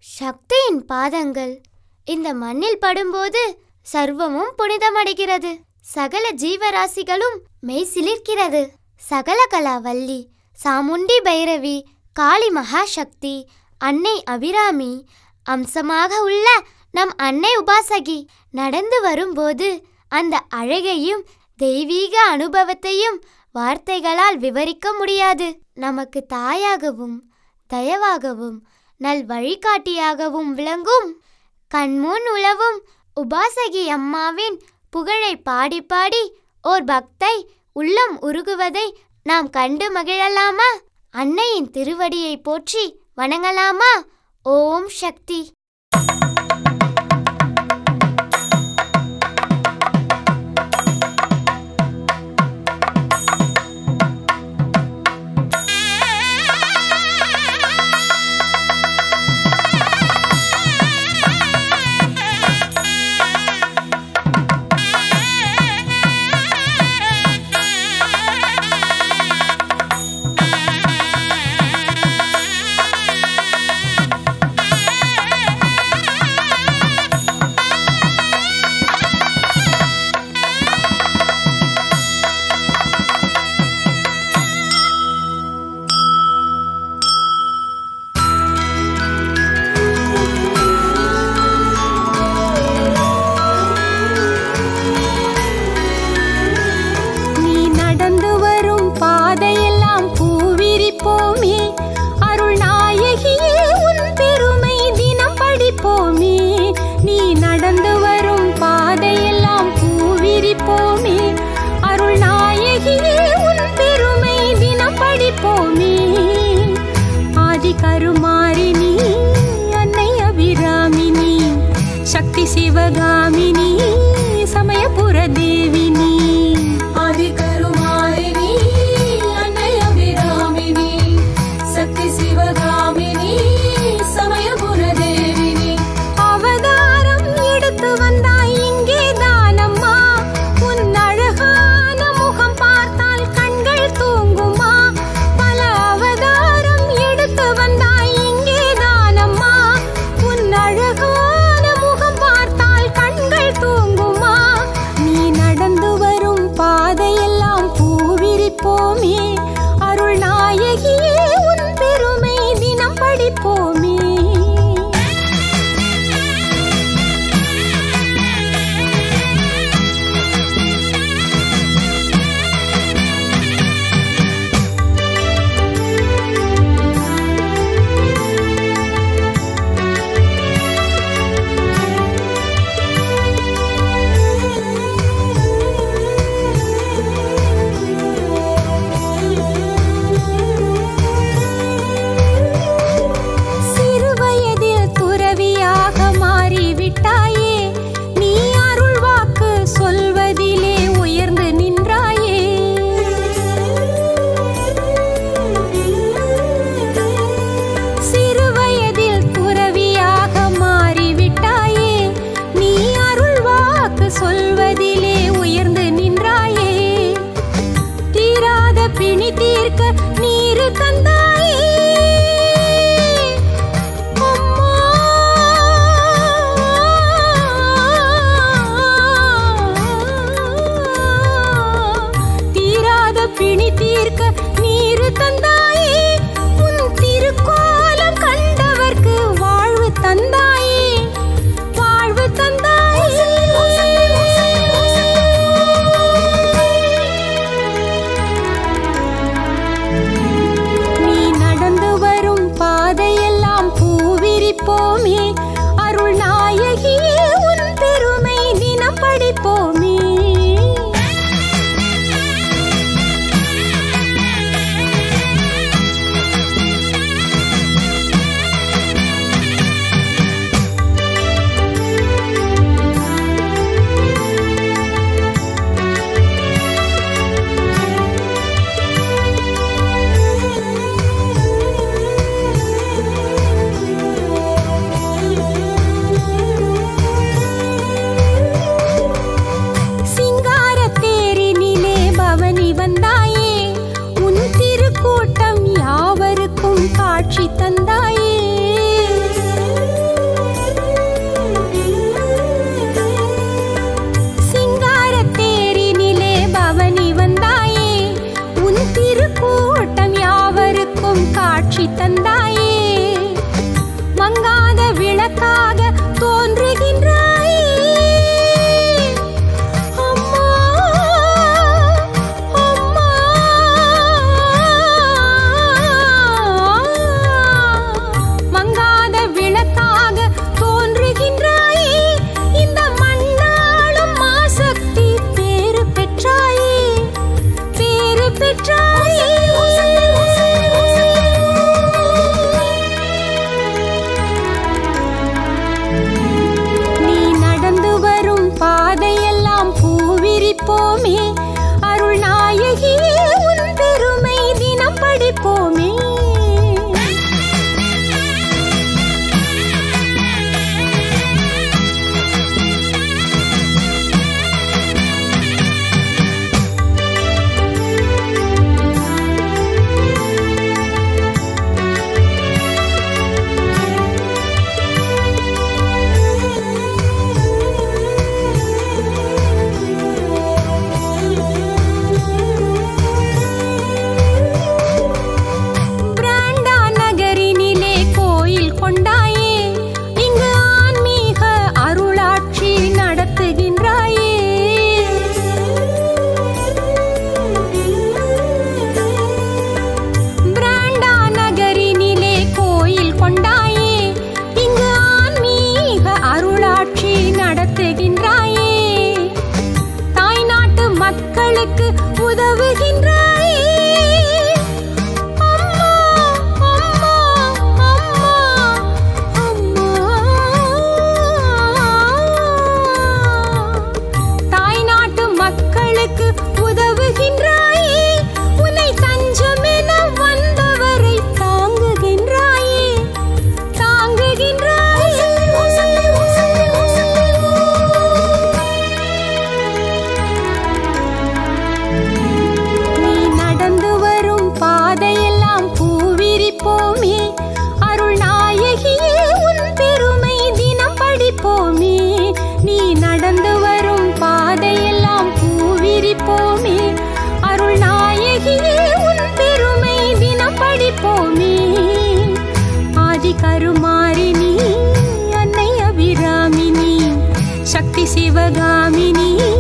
சக்தியின் பாதங்கள் இந்த மண்ணில் படும்போது சர்வமும் புனிதமடைகிறது சகல ஜீவராசிகளும் மெய் சிலிர்க்கிறது சகலகலா வள்ளி சாமுண்டி பைரவி காளி மகாசக்தி அன்னை அபிராமி அம்சமாக உள்ள நம் அன்னை உபாசகி நடந்து வரும்போது அந்த அழகையும் தெய்வீக அனுபவத்தையும் வார்த்தைகளால் விவரிக்க முடியாது நமக்கு தாயாகவும் தயவாகவும் நல் வழிகாட்டியாகவும் விளங்கும் கண்முன் உலவும் உபாசகி அம்மாவின் புகழை பாடி பாடி ஓர் பக்தை உள்ளம் உருகுவதை நாம் கண்டு மகிழலாமா அன்னையின் திருவடியை போற்றி வணங்கலாமா ஓம் சக்தி நீ நடந்து வரும் பாதையெல்லாம் பூவிரிப்போமே அருள் நாயகியே உன் பெருமை தினம் படிப்போமே நீ நடந்து வரும் பாதையெல்லாம் பூவிரிப்போமே அருள் நாயகியே உன் பெருமை தினம் படிப்போமே ஆதி கருமாரினி அன்னை அபிராமினி சக்தி சிவகாமினி சமயபுர தேவினி ஆதி கருமாரிணி அன்னை அபிராமினி சக்தி சிவகாமினி சமயபுர தேவினி அவதாரம் எடுத்து வந்தாய் இங்கே தானம்மா உன் அழகான முகம் பார்த்தால் கண்கள் தூங்குமா பல அவதாரம் எடுத்து வந்தாய் இங்கே தானம்மா உன் அழகான முகம் பார்த்தால் கண்கள் தூங்குமா நீ நடந்து வரும் பாதையெல்லாம் பூவிரிப்போமே அருள் நாயகியே உன் பெருமை தினம் படிப்போமே கருமாரினி அன்னை அபிராமினி சக்தி சிவகாமினி